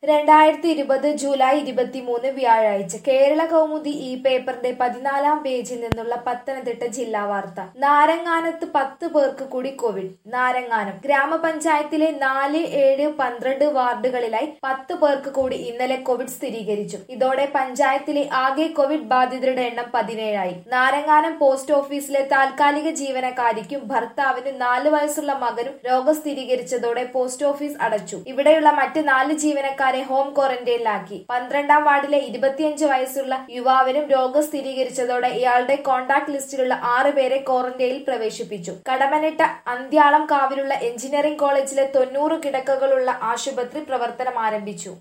രണ്ടായിരത്തി ഇരുപത് ജൂലൈ ഇരുപത്തിമൂന്ന് വ്യാഴാഴ്ച കേരള കൗമുദി ഈ പേപ്പറിന്റെ പതിനാലാം പേജിൽ നിന്നുള്ള പത്തനംതിട്ട ജില്ലാ വാർത്ത നാരങ്ങാനത്ത് പത്ത് പേർക്ക് കൂടി കോവിഡ് നാരങ്ങാനം ഗ്രാമപഞ്ചായത്തിലെ നാല് ഏഴ് പന്ത്രണ്ട് വാർഡുകളിലായി പത്ത് പേർക്ക് കൂടി ഇന്നലെ കോവിഡ് സ്ഥിരീകരിച്ചു ഇതോടെ പഞ്ചായത്തിലെ ആകെ കോവിഡ് ബാധിതരുടെ എണ്ണം പതിനേഴായി നാരങ്ങാനം പോസ്റ്റ് ഓഫീസിലെ താൽക്കാലിക ജീവനക്കാരിക്കും ഭർത്താവിനും നാല് വയസ്സുള്ള മകനും രോഗം സ്ഥിരീകരിച്ചതോടെ പോസ്റ്റ് ഓഫീസ് അടച്ചു ഇവിടെയുള്ള മറ്റ് നാല് ജീവനക്കാരെ ഹോം ക്വാറന്റൈനിലാക്കി പന്ത്രണ്ടാം വാർഡിലെ ഇരുപത്തിയഞ്ച് വയസ്സുള്ള യുവാവിനും രോഗം സ്ഥിരീകരിച്ചതോടെ ഇയാളുടെ കോൺടാക്ട് ലിസ്റ്റിലുള്ള ആറ് പേരെ ക്വാറന്റൈനിൽ പ്രവേശിപ്പിച്ചു കടമനിട്ട അന്ത്യാളം കാവിലുള്ള എഞ്ചിനീയറിംഗ് കോളേജിലെ തൊണ്ണൂറ് കിടക്കകളുള്ള ആശുപത്രി പ്രവർത്തനം ആരംഭിച്ചു